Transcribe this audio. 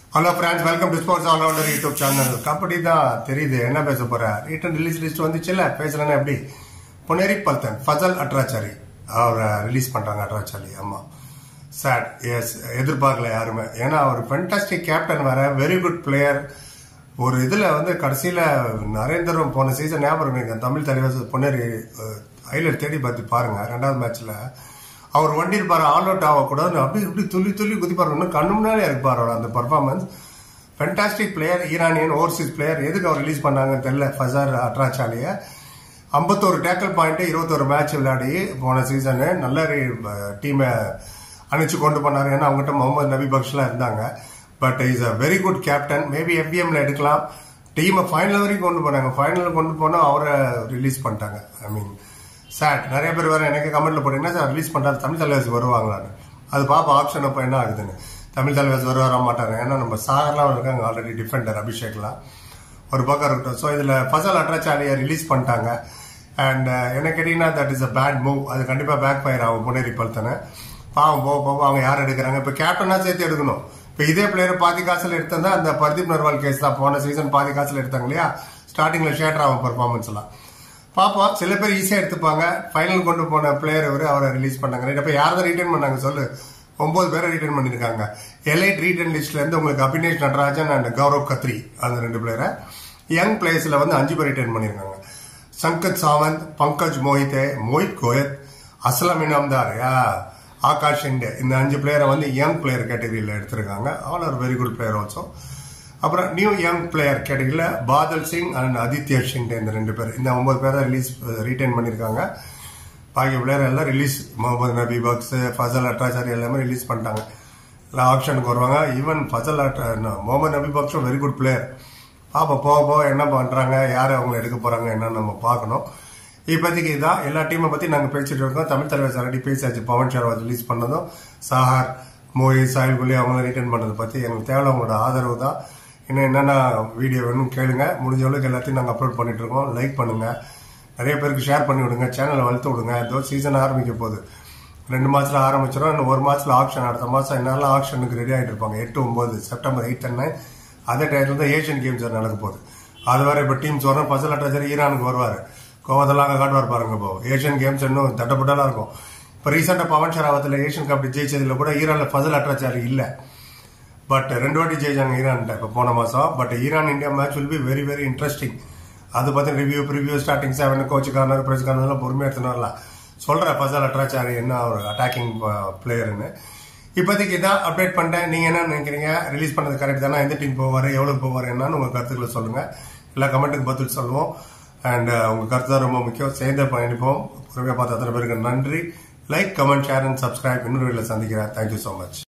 hello friends welcome to sports allrounder YouTube channel kabaddi தான் தெரியுது என்ன பேச போற ரிட்டன் ரிலீஸ் லிஸ்ட் வந்துச்சுல்ல பேசலன்னா எப்படி பொன்னேரி பல்தன் ஃபசல் அட்ராச்சாரி அவரை ரிலீஸ் பண்றாங்க அட்ராச்சாரி ஆமா சேட் எஸ் எதிர்பார்க்கல யாருமே ஏன்னா அவர் ஃபென்டாஸ்டிக் கேப்டன் வேற வெரி குட் பிளேயர் ஒரு இதுல வந்து கடைசியில நரேந்திரம் போன சீசன் ஞாபகம் இருக்கு தமிழ் தலைவர் பொன்னேரி ஹைலைட் தேடி பார்த்து பாருங்க ரெண்டாவது மேட்ச்ல அவர் வண்டி இருப்பாரு ஆல் அவுட் ஆகக்கூடாது அப்படி இப்படி துள்ளி துள்ளி குதிப்பாரு இன்னும் கண்ணு முன்னாலே இருப்பார் அவர் அந்த performance fantastic player Iranian overseas player எதுக்கு அவர் ரிலீஸ் பண்ணாங்கன்னு தெரியல ஃபசார் அட்ராச்சாலிய ஐம்பத்தோரு டேக்கல் பாயிண்ட் இருபத்தோரு மேட்ச் விளையாடி போன சீசனு நல்ல டீமை அனுப்பிச்சு கொண்டு போனாரு ஏன்னா அவங்ககிட்ட முகமது நபி பக்ஷ்லாம் இருந்தாங்க but is a very good captain maybe எஃபிஎம்ல எடுக்கலாம் டீமை ஃபைனல் வரைக்கும் கொண்டு போனாங்க ஃபைனல் கொண்டு போனா அவரை ரிலீஸ் பண்ணிட்டாங்க ஐ மீன் சேட் நிறைய பேர் வேற எனக்கு கமெண்ட்ல போட்டீங்கன்னா சார் ரிலீஸ் பண்றாரு தமிழ் தலைவாசி வருவாங்களான்னு அது பாப்பா ஆப்ஷன் அப்போ என்ன ஆகுதுன்னு தமிழ் தலைவாசி வருவாரா மாட்டாங்க ஏன்னா நம்ம சாகர்லாம் இருக்காங்க ஆல்ரெடி டிஃபெண்டர் அபிஷேக்லாம் ஒரு பக்கம் இருக்கட்டும் ஸோ இதுல ஃபசல் அட்ராச்சாலியை ரிலீஸ் பண்ணிட்டாங்க அண்ட் என்ன கேட்டீங்கன்னா that is a bad move அது கண்டிப்பா பேக் ஃபயர் ஆகும் புனேரி பல்தனை பாவம் போக போக அவங்க யார் எடுக்கிறாங்க இப்ப கேப்டனா சேர்த்து எடுக்கணும் இப்ப இதே பிளேயர் பாதி காசுல எடுத்தா அந்த பர்தீப் நர்வால் கேஸ் தான் போன சீசன் பாதி காசுல எடுத்தாங்க இல்லையா ஸ்டார்டிங்ல ஷேட்டர் ஆகும் பர்ஃபார்மன்ஸ் எல்லாம் பாப்போம் சில பேர் ஈஸியா எடுத்துப்பாங்க ஃபைனல் கொண்டு போன பிளேயர் இவரு அவரை ரிலீஸ் பண்ணாங்க இப்ப யார் தான் ரிட்டர்ன் பண்ணாங்க சொல்லு ஒன்பது பேரை ரிட்டர்ன் பண்ணிருக்காங்க எலைட் ரிட்டர்ன் லிஸ்ட்ல இருந்து உங்களுக்கு அபினேஷ் நடராஜன் அண்ட் கௌரவ் கத்ரி அந்த ரெண்டு பிளேயரை யங் பிளேயர்ஸ்ல வந்து அஞ்சு பேர் ரிட்டர்ன் பண்ணிருக்காங்க சங்கத் சாவந்த் பங்கஜ் மோஹிதே மோஹித் கோயத் அஸ்லாம் இனாம்தார் ஆகாஷ் இண்டே இந்த அஞ்சு பிளேயரை வந்து யங் பிளேயர் கேட்டகரியில் எடுத்திருக்காங்க all are very good player also அப்புறம் நியூ யங் பிளேயர் கேட்டகரியில் பாதல் சிங் அண்ட் ஆதித்யா ஷிண்டே இந்த ரெண்டு பேர் இந்த ஒன்பது பேரை ரிலீஸ் ரிட்டைன் பண்ணியிருக்காங்க பாக்கி பிளேயர் எல்லாம் ரிலீஸ் முகமது நபி பக்ஸ் ஃபசல் அட்ராச்சாரி எல்லாமே ரிலீஸ் பண்ணிட்டாங்க எல்லாம் ஆப்ஷனுக்கு வருவாங்க ஈவன் ஃபசல் முகமது நபி பக்ஸும் வெரி குட் பிளேயர் பாப்பா போக போக என்ன பண்றாங்க யார் அவங்க எடுக்க போறாங்க என்னன்னு நம்ம பார்க்கணும் இப்போதைக்கு இதான் எல்லா டீமை பத்தி நாங்க பேசிட்டு இருக்கோம் தமிழ் தலைவர் ஆல்ரெடி பேசியாச்சு பவன் ஷர்வாத் ரிலீஸ் பண்ணதும் சாஹார் மோஹி சாயில் குலி அவங்க ரிட்டர்ன் பண்ணதை பத்தி எங்களுக்கு தேவை உங்களோட ஆதரவு தான் இன்னும் என்னென்ன வீடியோ வேணும் கேளுங்க முடிஞ்ச அளவுக்கு எல்லாத்தையும் நாங்கள் அப்லோட் பண்ணிட்டு இருக்கோம் லைக் பண்ணுங்க நிறைய பேருக்கு ஷேர் பண்ணி விடுங்க சேனலை வளர்த்து விடுங்க இதோ சீசன் ஆரம்பிக்க போகுது ரெண்டு மாசத்துல ஆரம்பிச்சிடும் இன்னும் ஒரு மாசத்துல ஆக்ஷன் அடுத்த மாசம் என்னால ஆக்ஷனுக்கு ரெடி ஆகிட்டு இருப்பாங்க எட்டு ஒன்பது செப்டம்பர் எயிட் அண்ட் நைன் அதே டயத்துல தான் ஏஷியன் கேம்ஸ் நடக்க போகுது அது வரை இப்போ டீம்ஸ் வரும் பசல் அட்டாச்சர் ஈரானுக்கு வருவார் கோவத்தெல்லாம் அங்கே காட்டுவார் பாருங்க இப்போ ஏஷியன் கேம்ஸ் இன்னும் தட்டப்பட்டாலாம் இருக்கும் இப்போ ரீசெண்டாக பவன் ஷராவத்தில் ஏஷியன் கப் ஜெயிச்சதுல கூட ஈரானில் ஃபசல் அட்ராச்சாரி இல்லை பட் ரெண்டு வாட்டி ஜெயிச்சாங்க ஈரான்ட்ட இப்போ போன மாதம் but Iran India match will be very very interesting அது பற்றி review preview starting seven coach corner prize corner பொறுமையாக எடுத்துன்னு வரலாம் சொல்கிறேன் ஃபசல் அட்ராச்சாரி என்ன ஒரு அட்டாக்கிங் பிளேயர்னு இப்போதைக்கு இதான் அப்டேட் பண்ணிட்டேன் நீங்க என்ன நினைக்கிறீங்க ரிலீஸ் பண்ணது கரெக்ட் தானே எந்த டீம் போவார் எவ்வளவு போவார் என்னன்னு உங்க கருத்துக்களை சொல்லுங்க எல்லா கமெண்ட்டுக்கு பதில் சொல்லுவோம் அண்ட் உங்க கருத்து தான் ரொம்ப முக்கியம் சேர்ந்து பயணிப்போம் பொறுமையாக பார்த்த அத்தனை பேருக்கு நன்றி like comment share and subscribe இன்னொரு வீட்டில் சந்திக்கிறேன் தேங்க்யூ ஸோ மச்